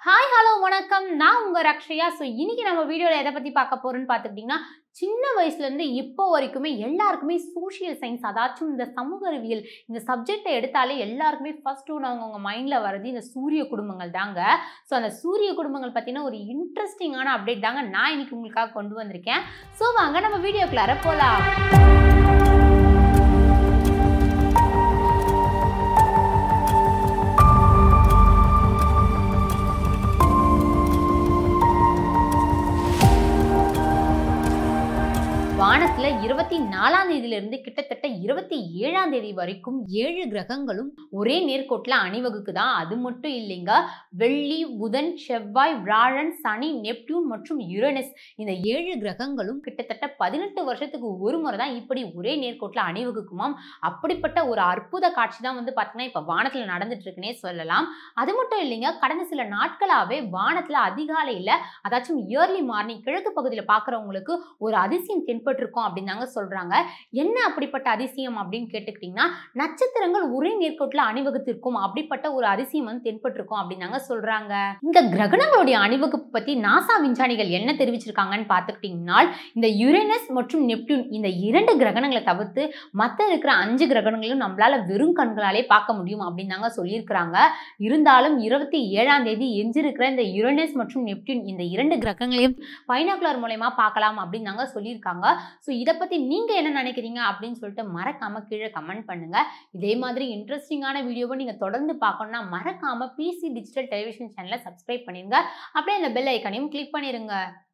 hi hello வணக்கம் நான் உங்கள் ரக்ஷயா ஸோ இன்னைக்கு நம்ம வீடியோவில் எதை பற்றி பார்க்க போகிறோன்னு பார்த்துக்கிட்டிங்கன்னா சின்ன வயசுலேருந்து இப்போ வரைக்குமே எல்லாருக்குமே சோஷியல் சயின்ஸ் அதாச்சும் இந்த சமூக அறிவியல் இந்த சப்ஜெக்டை எடுத்தாலே எல்லாருக்குமே ஃபர்ஸ்ட் ஒன்று அவங்கவுங்க மைண்டில் வருது இந்த சூரிய குடும்பங்கள் தாங்க ஸோ அந்த சூரிய குடும்பங்கள் பற்றின ஒரு இன்ட்ரெஸ்டிங்கான அப்டேட் தாங்க நான் இன்னைக்கு உங்களுக்காக கொண்டு வந்திருக்கேன் ஸோ வாங்க நம்ம வீடியோக்குள்ளார போகலாம் வானத்துல இருபத்தி நாலாம் தேதியிலிருந்து கிட்டத்தட்ட இருபத்தி ஏழாம் தேதி வரைக்கும் ஏழு கிரகங்களும் ஒரே நேர்கோட்டில் அணிவகுக்குதான் அது மட்டும் இல்லைங்க வெள்ளி புதன் செவ்வாய் வியாழன் சனி நெப்டியூன் மற்றும் யுரேனஸ் இந்த ஏழு கிரகங்களும் கிட்டத்தட்ட பதினெட்டு வருஷத்துக்கு ஒரு முறை தான் இப்படி ஒரே நேர்கோட்டில் அணிவகுக்குமாம் அப்படிப்பட்ட ஒரு அற்புத காட்சி தான் வந்து பார்த்தீங்கன்னா இப்போ வானத்தில் நடந்துட்டு இருக்குன்னே சொல்லலாம் அது மட்டும் இல்லைங்க கடந்த சில நாட்களாகவே வானத்தில் அதிகாலையில் அதாச்சும் இயர்லி மார்னிங் கிழக்கு பகுதியில் பார்க்குறவங்களுக்கு ஒரு அதிசயம் தென்பட்டிருக்கும் அப்படின்னு தாங்க சொல்றாங்க என்ன அப்படிப்பட்ட அதிசயம் அப்படின்னு கேட்டுக்கிட்டிங்கன்னா நட்சத்திரங்கள் ஒரே நேர்கோட்டில் அணிவகுத்திருக்கும் அப்படிப்பட்ட ஒரு அதிசயம் வந்து தென்பட்டிருக்கும் அப்படின்னு தாங்க சொல்றாங்க இந்த கிரகணங்களுடைய அணிவகுப்பு பத்தி நாசா விஞ்ஞானிகள் என்ன தெரிவிச்சிருக்காங்கன்னு பார்த்துக்கிட்டிங்கன்னா இந்த யுரேனஸ் மற்றும் நெப்டியூன் இந்த இரண்டு கிரகணங்களை தவிர்த்து மற்ற இருக்கிற அஞ்சு கிரகணங்களையும் நம்மளால வெறும் கண்களாலே பார்க்க முடியும் அப்படின்னு தாங்க சொல்லியிருக்கிறாங்க இருந்தாலும் இருபத்தி ஏழாம் தேதி எஞ்சிருக்கிற இந்த யுரேனஸ் மற்றும் நெப்டியூன் இந்த இரண்டு கிரகங்களையும் பைனாகுலர் மூலயமா பார்க்கலாம் அப்படின்னு தாங்க சொல்லியிருக்காங்க ஸோ இதை பற்றி நீங்கள் என்ன நினைக்கிறீங்க அப்படின்னு சொல்லிட்டு மறக்காமல் கீழே கமெண்ட் பண்ணுங்கள் இதே மாதிரி இன்ட்ரெஸ்டிங்கான வீடியோவை நீங்கள் தொடர்ந்து பார்க்கணுன்னா மறக்காமல் பிசி டிஜிட்டல் டெலிவிஷன் சேனலை சப்ஸ்கிரைப் பண்ணிடுங்க அப்படியே அந்த பெல் ஐக்கனையும் கிளிக் பண்ணிடுங்க